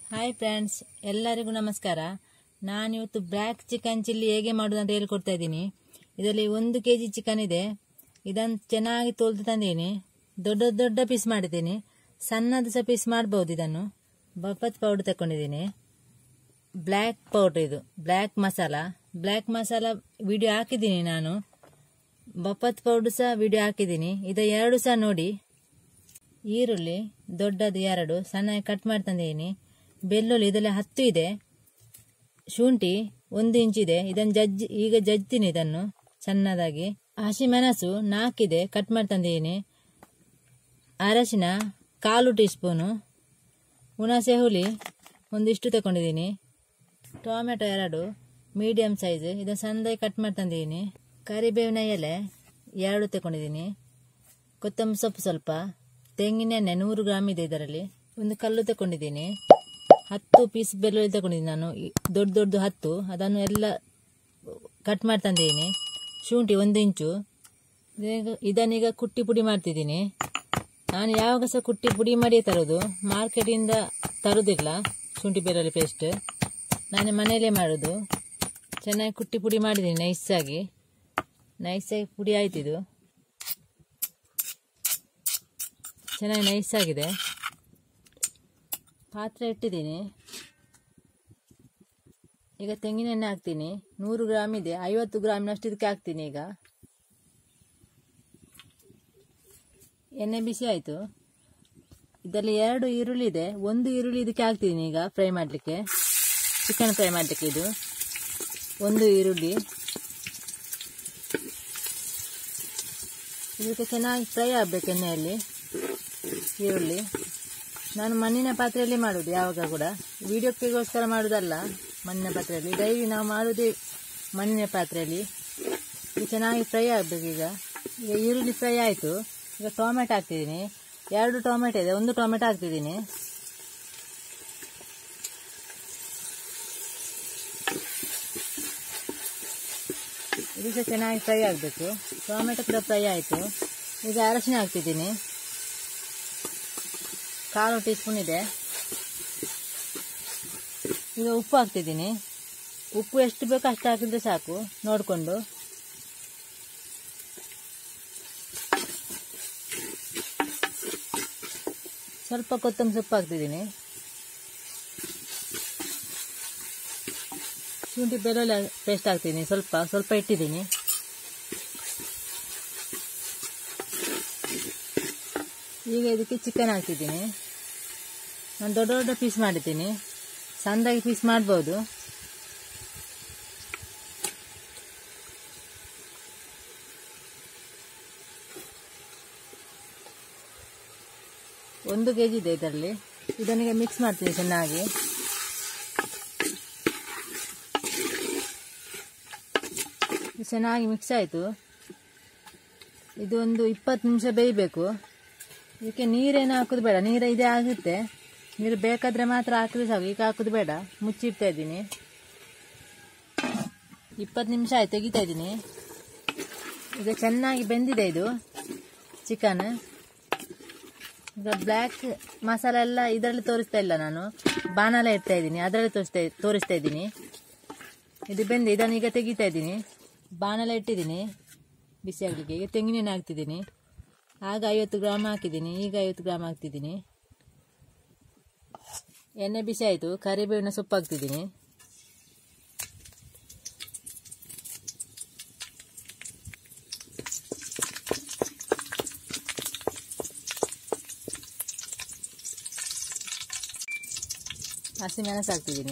hi friends ಎಲ್ಲರಿಗೂ ನಮಸ್ಕಾರ ನಾನಿವತ್ತು ಬ್ಲ್ಯಾಕ್ ಚಿಕನ್ ಚಿಲ್ಲಿ ಹೇಗೆ ಮಾಡೋದು ಅಂತ ಹೇಳ್ಕೊಡ್ತಾ ಇದ್ದೀನಿ ಇದರಲ್ಲಿ ಒಂದು ಕೆ ಜಿ ಚಿಕನ್ ಇದೆ ಇದನ್ನು ಚೆನ್ನಾಗಿ ತೊಳೆದು ತಂದೀನಿ ದೊಡ್ಡ ದೊಡ್ಡ ಪೀಸ್ ಮಾಡಿದ್ದೀನಿ ಸಣ್ಣದು ಸಹ ಪೀಸ್ ಮಾಡ್ಬೋದು ಇದನ್ನು ಬಪ್ಪತ್ ಪೌಡರ್ ತಗೊಂಡಿದ್ದೀನಿ ಬ್ಲ್ಯಾಕ್ ಪೌಡ್ರ್ ಇದು black masala black masala video ಹಾಕಿದ್ದೀನಿ ನಾನು ಬಪ್ಪತ್ ಪೌಡ್ರ್ ಸಹ ವಿಡಿಯೋ ಹಾಕಿದ್ದೀನಿ ಇದು ಎರಡು ಸಹ ನೋಡಿ ಈರುಳ್ಳಿ ದೊಡ್ಡದು ಎರಡು ಸಣ್ಣಗೆ ಕಟ್ ಮಾಡಿ ತಂದಿದ್ದೀನಿ ಬೆಳ್ಳುಳ್ಳಿ ಇದರಲ್ಲಿ ಹತ್ತು ಇದೆ ಶುಂಠಿ ಒಂದು ಇಂಚಿದೆ ಇದನ್ನು ಜಜ್ಜಿ ಈಗ ಜಜ್ತೀನಿ ಇದನ್ನು ಸಣ್ಣದಾಗಿ ಹಸಿಮೆಣಸು ನಾಲ್ಕಿದೆ ಕಟ್ ಮಾಡಿ ತಂದಿದ್ದೀನಿ ಅರಶಿನ ಕಾಲು ಟೀ ಸ್ಪೂನು ಹುಣಸೆ ಹುಳಿ ಒಂದಿಷ್ಟು ತಗೊಂಡಿದ್ದೀನಿ ಟೊಮೆಟೊ ಎರಡು ಮೀಡಿಯಮ್ ಸೈಜ್ ಇದನ್ನು ಸಣ್ಣದಾಗಿ ಕಟ್ ಮಾಡಿ ತಂದಿದ್ದೀನಿ ಕರಿಬೇವಿನ ಎಲೆ ಎರಡು ತಗೊಂಡಿದ್ದೀನಿ ಕೊತ್ತಂಬರಿ ಸೊಪ್ಪು ಸ್ವಲ್ಪ ತೆಂಗಿನ ಎಣ್ಣೆ ನೂರು ಗ್ರಾಮ್ ಇದೆ ಇದರಲ್ಲಿ ಒಂದು ಕಲ್ಲು ತಗೊಂಡಿದ್ದೀನಿ ಹತ್ತು ಪೀಸ್ ಬೆಳ್ಳುಳ್ಳಿ ತಗೊಂಡಿದ್ದೀನಿ ನಾನು ಈ ದೊಡ್ಡ ದೊಡ್ಡ ಹತ್ತು ಅದನ್ನು ಎಲ್ಲ ಕಟ್ ಮಾಡಿ ತಂದಿದ್ದೀನಿ ಶುಂಠಿ ಒಂದು ಇಂಚು ಇದೀಗ- ಇದನ್ನೀಗ ಕುಟ್ಟಿ ಪುಡಿ ಮಾಡ್ತಿದ್ದೀನಿ ನಾನು ಯಾವಾಗ ಸಹ ಕುಟ್ಟಿ ಪುಡಿ ಮಾಡಿ ತರೋದು ಮಾರ್ಕೆಟಿಂದ ತರೋದಿಲ್ಲ ಶುಂಠಿ ಬೆಳ್ಳುಳ್ಳಿ ಪೇಸ್ಟ್ ನಾನು ಮನೆಯಲ್ಲೇ ಮಾಡೋದು ಚೆನ್ನಾಗಿ ಕುಟ್ಟಿ ಪುಡಿ ಮಾಡಿದ್ದೀನಿ ನೈಸಾಗಿ ನೈಸಾಗಿ ಪುಡಿ ಆಯ್ತಿದು ಚೆನ್ನಾಗಿ ನೈಸ್ ಆಗಿದೆ ಪಾತ್ರೆ ಇಟ್ಟಿದ್ದೀನಿ ಈಗ ತೆಂಗಿನ ಎಣ್ಣೆ ಹಾಕ್ತೀನಿ ನೂರು ಗ್ರಾಮ್ ಇದೆ ಐವತ್ತು ಗ್ರಾಮಿನಷ್ಟು ಇದಕ್ಕೆ ಹಾಕ್ತೀನಿ ಈಗ ಎಣ್ಣೆ ಬಿಸಿ ಆಯಿತು ಇದರಲ್ಲಿ ಎರಡು ಈರುಳ್ಳಿ ಇದೆ ಒಂದು ಈರುಳ್ಳಿ ಇದಕ್ಕೆ ಹಾಕ್ತೀನಿ ಈಗ ಫ್ರೈ ಮಾಡಲಿಕ್ಕೆ ಚಿಕನ್ ಫ್ರೈ ಮಾಡಲಿಕ್ಕೆ ಇದು ಒಂದು ಈರುಳ್ಳಿ ಇದಕ್ಕೆ ಚೆನ್ನಾಗಿ ಫ್ರೈ ಆಗಬೇಕು ಎಣ್ಣೆಯಲ್ಲಿ ಈರುಳ್ಳಿ ನಾನು ಮಣ್ಣಿನ ಪಾತ್ರೆಯಲ್ಲಿ ಮಾಡೋದು ಯಾವಾಗ ಕೂಡ ವಿಡಿಯೋಕ್ಕೆಗೋಸ್ಕರ ಮಾಡೋದಲ್ಲ ಮಣ್ಣಿನ ಪಾತ್ರೆಯಲ್ಲಿ ಡೈಲಿ ನಾವು ಮಾಡೋದೇ ಮಣ್ಣಿನ ಪಾತ್ರೆಯಲ್ಲಿ ಇದು ಚೆನ್ನಾಗಿ ಫ್ರೈ ಆಗಬೇಕು ಈಗ ಈಗ ಈರುಳ್ಳಿ ಫ್ರೈ ಆಯಿತು ಈಗ ಟೊಮೆಟೊ ಹಾಕ್ತಿದ್ದೀನಿ ಎರಡು ಟೊಮೆಟೊ ಇದೆ ಒಂದು ಟೊಮೆಟೊ ಹಾಕ್ತಿದ್ದೀನಿ ಇದು ಸಹ ಚೆನ್ನಾಗಿ ಫ್ರೈ ಆಗಬೇಕು ಟೊಮೆಟೊ ಕೂಡ ಫ್ರೈ ಆಯಿತು ಈಗ ಅರಶಿನ ಹಾಕ್ತಿದ್ದೀನಿ ಕಾಲು ಟೀ ಸ್ಪೂನ್ ಇದೆ ಈಗ ಉಪ್ಪು ಹಾಕ್ತಿದ್ದೀನಿ ಉಪ್ಪು ಎಷ್ಟು ಬೇಕೋ ಅಷ್ಟು ಹಾಕಿದ್ರೆ ಸಾಕು ನೋಡಿಕೊಂಡು ಸ್ವಲ್ಪ ಕೊತ್ತಂಬರಿ ಸೊಪ್ಪು ಹಾಕ್ತಿದ್ದೀನಿ ಶುಂಠಿ ಬೆಳ್ಳುಳ್ಳಿ ಪೇಸ್ಟ್ ಹಾಕ್ತೀನಿ ಸ್ವಲ್ಪ ಸ್ವಲ್ಪ ಇಟ್ಟಿದ್ದೀನಿ ಈಗ ಇದಕ್ಕೆ ಚಿಕನ್ ಹಾಕ್ತಿದ್ದೀನಿ ನಾನು ದೊಡ್ಡ ದೊಡ್ಡ ಪೀಸ್ ಮಾಡಿದ್ದೀನಿ ಸಣ್ಣದಾಗಿ ಪೀಸ್ ಮಾಡ್ಬೋದು ಒಂದು ಕೆ ಜಿ ಇದೆ ಇದರಲ್ಲಿ ಇದನ್ನೀಗ ಮಿಕ್ಸ್ ಮಾಡ್ತೀನಿ ಚೆನ್ನಾಗಿ ಇದು ಚೆನ್ನಾಗಿ ಮಿಕ್ಸ್ ಆಯಿತು ಇದು ಒಂದು ಇಪ್ಪತ್ತು ನಿಮಿಷ ಬೇಯಬೇಕು ಇದಕ್ಕೆ ನೀರೇನು ಹಾಕೋದು ಬೇಡ ನೀರು ಇದೇ ಆಗುತ್ತೆ ನೀರು ಬೇಕಾದರೆ ಮಾತ್ರ ಹಾಕಿದ್ರೆ ಸಾಕು ಈಗ ಹಾಕೋದು ಬೇಡ ಮುಚ್ಚಿಡ್ತಾ ಇದ್ದೀನಿ ಇಪ್ಪತ್ತು ನಿಮಿಷ ಆಯ್ತು ತೆಗಿತಾ ಇದ್ದೀನಿ ಈಗ ಚೆನ್ನಾಗಿ ಬೆಂದಿದೆ ಇದು ಚಿಕನ್ ಈಗ ಬ್ಲ್ಯಾಕ್ ಮಸಾಲ ಎಲ್ಲ ಇದರಲ್ಲಿ ತೋರಿಸ್ತಾ ಇಲ್ಲ ನಾನು ಬಾಣಲೆ ಇಡ್ತಾ ಇದ್ದೀನಿ ಅದರಲ್ಲಿ ತೋರಿಸ್ತಾ ತೋರಿಸ್ತಾ ಇದ್ದೀನಿ ಇದು ಬೆಂದೆ ಇದನ್ನು ಈಗ ತೆಗಿತಾ ಇದ್ದೀನಿ ಬಾಣಲೆ ಇಟ್ಟಿದ್ದೀನಿ ಬಿಸಿ ಆಗಲಿಕ್ಕೆ ಈಗ ತೆಂಗಿನೆಣ್ಣೆ ಹಾಕ್ತಿದ್ದೀನಿ ಆಗ ಐವತ್ತು ಗ್ರಾಮ್ ಹಾಕಿದ್ದೀನಿ ಈಗ ಐವತ್ತು ಗ್ರಾಮ್ ಹಾಕ್ತಿದ್ದೀನಿ ಎಣ್ಣೆ ಬಿಸಿ ಆಯಿತು ಕರಿಬೇವಿನ ಸೊಪ್ಪು ಹಾಕ್ತಿದ್ದೀನಿ ಹಸಿಮೆಣಸು ಹಾಕ್ತಿದ್ದೀನಿ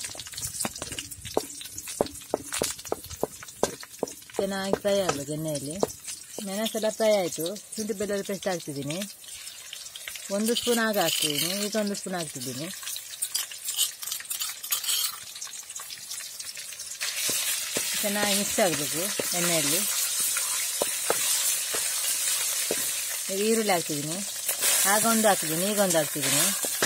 ಚೆನ್ನಾಗಿ ಫ್ರೈ ಆಗಬೇಕು ಎಣ್ಣೆಯಲ್ಲಿ ಮೆಣಸೆಲ್ಲ ಫ್ರೈ ಆಯಿತು ಶುಂಠಿ ಬೆಳ್ಳುಳ್ಳಿ ಪೇಸ್ಟ್ ಹಾಕ್ತಿದ್ದೀನಿ ಒಂದು ಸ್ಪೂನ್ ಆಗ ಹಾಕ್ತಿದ್ದೀನಿ ಈಗ ಒಂದು ಸ್ಪೂನ್ ಹಾಕ್ತಿದ್ದೀನಿ ಚೆನ್ನಾಗಿ ಮಿಕ್ಸ್ ಆಗಬೇಕು ಎಣ್ಣೆಯಲ್ಲಿ ಈಗ ಈರುಳ್ಳಿ ಹಾಕ್ತಿದ್ದೀನಿ ಆಗ ಒಂದು ಹಾಕ್ತಿದ್ದೀನಿ ಈಗ ಒಂದು ಹಾಕ್ತಿದ್ದೀನಿ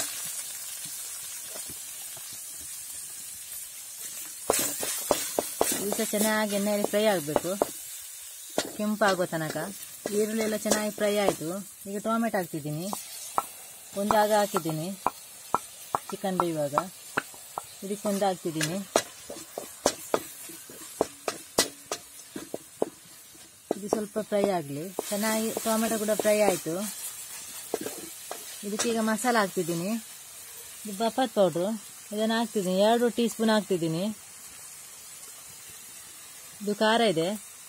ಈಗ ಚೆನ್ನಾಗಿ ಎಣ್ಣೆಯಲ್ಲಿ ಫ್ರೈ ಆಗಬೇಕು ಕೆಂಪಾಗೋ ತನಕ ಈರುಳ್ಳಿ ಎಲ್ಲ ಚೆನ್ನಾಗಿ ಫ್ರೈ ಆಯಿತು ಈಗ ಟೊಮೆಟೊ ಹಾಕ್ತಿದ್ದೀನಿ ಒಂದು ಆಗ ಹಾಕಿದ್ದೀನಿ ಚಿಕನ್ ಬೇಯುವಾಗ ಇದಕ್ಕೊಂದು ಹಾಕ್ತಿದ್ದೀನಿ ಇದು ಸ್ವಲ್ಪ ಫ್ರೈ ಆಗಲಿ ಚೆನ್ನಾಗಿ ಟೊಮೆಟೊ ಕೂಡ ಫ್ರೈ ಆಯಿತು ಇದಕ್ಕೀಗ ಮಸಾಲ ಹಾಕ್ತಿದ್ದೀನಿ ಇದು ಬಫತ್ ಪೌಡ್ರು ಇದನ್ನು ಹಾಕ್ತಿದ್ದೀನಿ ಎರಡು ಟೀ ಸ್ಪೂನ್ ಹಾಕ್ತಿದ್ದೀನಿ ಇದು ಖಾರ ಇದೆ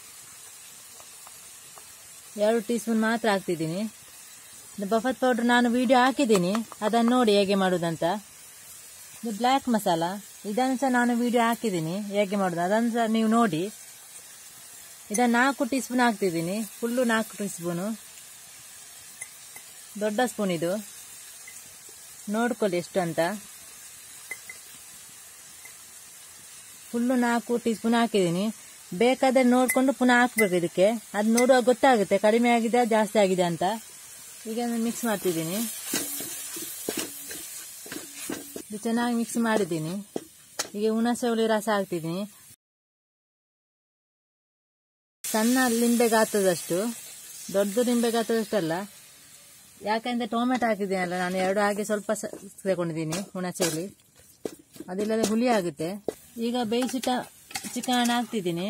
ಎರಡು ಟೀ ಸ್ಪೂನ್ ಮಾತ್ರ ಹಾಕ್ತಿದ್ದೀನಿ ಇದು ಬಫತ್ ಪೌಡ್ರ್ ನಾನು ವಿಡಿಯೋ ಹಾಕಿದ್ದೀನಿ ಅದನ್ನು ನೋಡಿ ಹೇಗೆ ಮಾಡೋದಂತ ಇದು ಬ್ಲ್ಯಾಕ್ ಮಸಾಲ ಇದನ್ನು ಸಹ ನಾನು ವಿಡಿಯೋ ಹಾಕಿದ್ದೀನಿ ಹೇಗೆ ಮಾಡೋದು ಅದನ್ನು ಸಹ ನೀವು ನೋಡಿ ಇದನ್ನು ನಾಲ್ಕು ಟೀ ಸ್ಪೂನ್ ಹಾಕ್ತಿದ್ದೀನಿ ಫುಲ್ಲು ನಾಲ್ಕು ಟೀ ಸ್ಪೂನು ದೊಡ್ಡ ಸ್ಪೂನ್ ಇದು ನೋಡ್ಕೊಳ್ಳಿ ಎಷ್ಟು ಅಂತ ಫುಲ್ಲು ನಾಲ್ಕು ಟೀ ಸ್ಪೂನ್ ಹಾಕಿದ್ದೀನಿ ಬೇಕಾದ್ರೆ ನೋಡಿಕೊಂಡು ಪುನಃ ಹಾಕ್ಬೇಕು ಇದಕ್ಕೆ ಅದು ನೋಡುವಾಗ ಗೊತ್ತಾಗುತ್ತೆ ಕಡಿಮೆ ಆಗಿದೆ ಜಾಸ್ತಿ ಆಗಿದೆ ಅಂತ ಈಗ ಮಿಕ್ಸ್ ಮಾಡ್ತಿದ್ದೀನಿ ಇದು ಚೆನ್ನಾಗಿ ಮಿಕ್ಸ್ ಮಾಡಿದ್ದೀನಿ ಈಗ ಹುಣಸೆ ಹುಳಿ ರಸ ಹಾಕ್ತಿದ್ದೀನಿ ಸಣ್ಣ ಲಿಂಬೆ ಗಾತ್ರದಷ್ಟು ದೊಡ್ಡ ಲಿಂಬೆ ಗಾತ್ರದಷ್ಟಲ್ಲ ಯಾಕಂದ್ರೆ ಟೊಮೆಟೊ ಹಾಕಿದ್ದೀನಲ್ಲ ನಾನು ಎರಡು ಹಾಗೆ ಸ್ವಲ್ಪ ಸ- ತಗೊಂಡಿದ್ದೀನಿ ಹುಣಸೆ ಹುಳಿ ಅದಿಲ್ಲದೆ ಹುಳಿ ಆಗುತ್ತೆ ಈಗ ಬೇಯಿಸಿಟ್ಟ ಚಿಕನ್ ಹಾಕ್ತಿದ್ದೀನಿ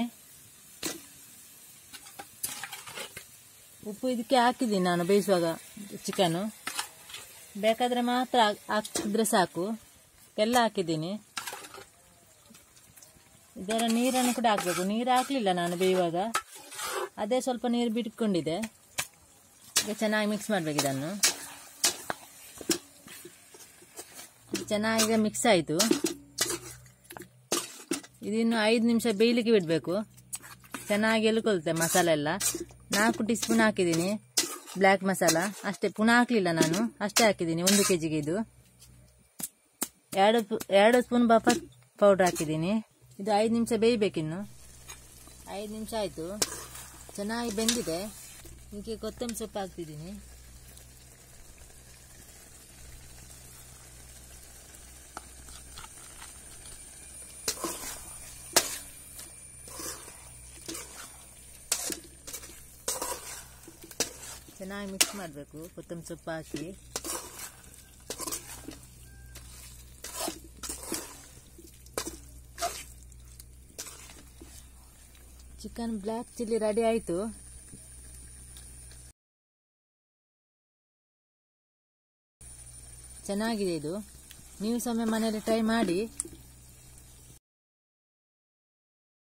ಉಪ್ಪು ಇದಕ್ಕೆ ಹಾಕಿದ್ದೀನಿ ನಾನು ಬೇಯಿಸುವಾಗ ಚಿಕನು ಬೇಕಾದರೆ ಮಾತ್ರ ಹಾಕ್- ಹಾಕಿದ್ರೆ ಸಾಕು ಎಲ್ಲ ಹಾಕಿದ್ದೀನಿ ಇದರ ನೀರನ್ನು ಕೂಡ ಹಾಕಬೇಕು ನೀರು ಹಾಕಲಿಲ್ಲ ನಾನು ಬೇಯುವಾಗ ಅದೇ ಸ್ವಲ್ಪ ನೀರು ಬಿಟ್ಕೊಂಡಿದೆ ಈಗ ಚೆನ್ನಾಗಿ ಮಿಕ್ಸ್ ಮಾಡಬೇಕು ಇದನ್ನು ಚೆನ್ನಾಗಿ ಮಿಕ್ಸ್ ಆಯಿತು ಇದಿನ್ನು ಐದು ನಿಮಿಷ ಬೇಯಲಿಕ್ಕೆ ಬಿಡಬೇಕು ಚೆನ್ನಾಗಿ ಎಳ್ಕೊಳುತ್ತೆ ಮಸಾಲೆ ಎಲ್ಲ ನಾಲ್ಕು ಟೀ ಸ್ಪೂನ್ ಹಾಕಿದ್ದೀನಿ ಬ್ಲ್ಯಾಕ್ ಮಸಾಲ ಅಷ್ಟೇ ಪುನಃ ಹಾಕಲಿಲ್ಲ ನಾನು ಅಷ್ಟೇ ಹಾಕಿದ್ದೀನಿ ಒಂದು ಕೆ ಜಿಗೆ ಇದು ಎರಡು ಸ್ಪೂ- ಎರಡು ಸ್ಪೂನ್ ಬಫತ್ ಪೌಡ್ರ್ ಹಾಕಿದ್ದೀನಿ ಇದು ಐದು ನಿಮಿಷ ಬೇಯಬೇಕಿನ್ನು ಐದು ನಿಮಿಷ ಆಯಿತು ಚೆನ್ನಾಗಿ ಬೆಂದಿದೆ ಇದಕ್ಕೆ ಕೊತ್ತಂಬರಿ ಸೊಪ್ಪು ಹಾಕ್ತಿದ್ದೀನಿ ಚೆನ್ನಾಗಿ ಮಿಕ್ಸ್ ಮಾಡಬೇಕು ಕೊತ್ತಂಬರಿ ಸೊಪ್ಪು ಹಾಕಿ ಚಿಕನ್ ಬ್ಲ್ಯಾಕ್ ಚಿಲ್ಲಿ ರೆಡಿ ಆಯಿತು ಚೆನ್ನಾಗಿದೆ ಇದು ನೀವು ಸೊಮ್ಮೆ ಮನೆಯಲ್ಲಿ ಟ್ರೈ ಮಾಡಿ